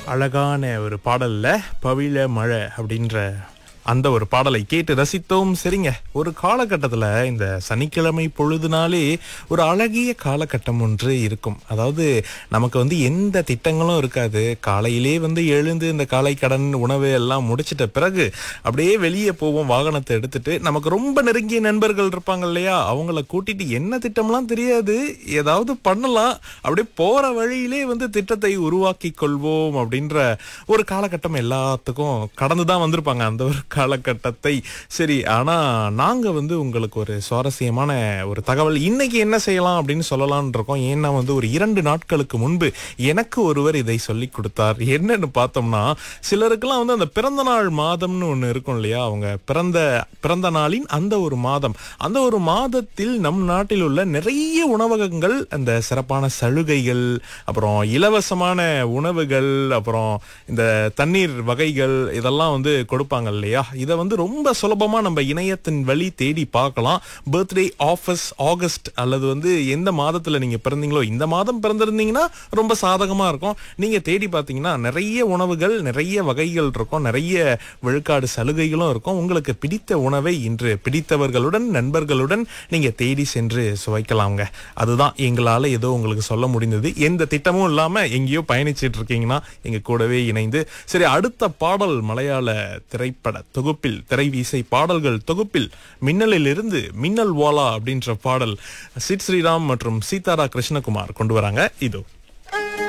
அழகான ஒரு பாடல்ல பவிழ மழை அப்படின்ற அந்த ஒரு பாடலை கேட்டு ரசித்தோம் சரிங்க ஒரு காலகட்டத்தில் இந்த சனிக்கிழமை பொழுதுனாலே ஒரு அழகிய காலகட்டம் ஒன்று இருக்கும் அதாவது நமக்கு வந்து எந்த திட்டங்களும் இருக்காது காலையிலே வந்து எழுந்து இந்த காலை கடன் உணவு எல்லாம் முடிச்சிட்ட பிறகு அப்படியே வெளியே போவோம் வாகனத்தை எடுத்துட்டு நமக்கு ரொம்ப நெருங்கிய நண்பர்கள் இருப்பாங்க இல்லையா அவங்கள கூட்டிட்டு என்ன திட்டம்லாம் தெரியாது ஏதாவது பண்ணலாம் அப்படியே போற வழியிலே வந்து திட்டத்தை உருவாக்கி கொள்வோம் அப்படின்ற ஒரு காலகட்டம் எல்லாத்துக்கும் கடந்து தான் வந்திருப்பாங்க அந்த ஒரு காலகட்டத்தை சரி ஆனா நாங்க வந்து உங்களுக்கு ஒரு சுவாரஸ்யமான ஒரு தகவல் இன்னைக்கு என்ன செய்யலாம் அப்படின்னு சொல்லலாம்னு இருக்கோம் ஏன்னா வந்து ஒரு இரண்டு நாட்களுக்கு முன்பு எனக்கு ஒருவர் இதை சொல்லி கொடுத்தார் என்னன்னு பார்த்தோம்னா சிலருக்கெல்லாம் வந்து அந்த பிறந்த நாள் மாதம்னு ஒண்ணு இருக்கும் இல்லையா அவங்க பிறந்த பிறந்த நாளின் அந்த ஒரு மாதம் அந்த ஒரு மாதத்தில் நம் நாட்டில் உள்ள நிறைய உணவகங்கள் அந்த சிறப்பான சலுகைகள் அப்புறம் இலவசமான உணவுகள் அப்புறம் இந்த தண்ணீர் வகைகள் இதெல்லாம் வந்து கொடுப்பாங்க இல்லையா இதை வந்து ரொம்ப சுலபமா நம்ம இணையத்தின் வழி தேடி பார்க்கலாம் பர்த்டே ஆஃபர்ஸ் ஆகஸ்ட் அல்லது வந்து எந்த மாதத்துல நீங்க பிறந்தீங்களோ இந்த மாதம் பிறந்திருந்தீங்கன்னா ரொம்ப சாதகமா இருக்கும் நீங்க தேடி பார்த்தீங்கன்னா நிறைய உணவுகள் நிறைய வகைகள் இருக்கும் நிறைய விழுக்காடு சலுகைகளும் இருக்கும் உங்களுக்கு பிடித்த உணவை இன்று பிடித்தவர்களுடன் நண்பர்களுடன் நீங்க தேடி சென்று சுவைக்கலாம்ங்க அதுதான் எங்களால ஏதோ உங்களுக்கு சொல்ல முடிந்தது எந்த திட்டமும் இல்லாம எங்கேயோ பயணிச்சிட்டு இருக்கீங்கன்னா எங்க கூடவே இணைந்து சரி அடுத்த பாடல் மலையாள திரைப்பட தொகுப்பில் திரைவீசை பாடல்கள் தொகுப்பில் மின்னலில் இருந்து மின்னல் வாலா அப்படின்ற பாடல் சிட் ஸ்ரீராம் மற்றும் சீதாரா கிருஷ்ணகுமார் கொண்டு வராங்க இதோ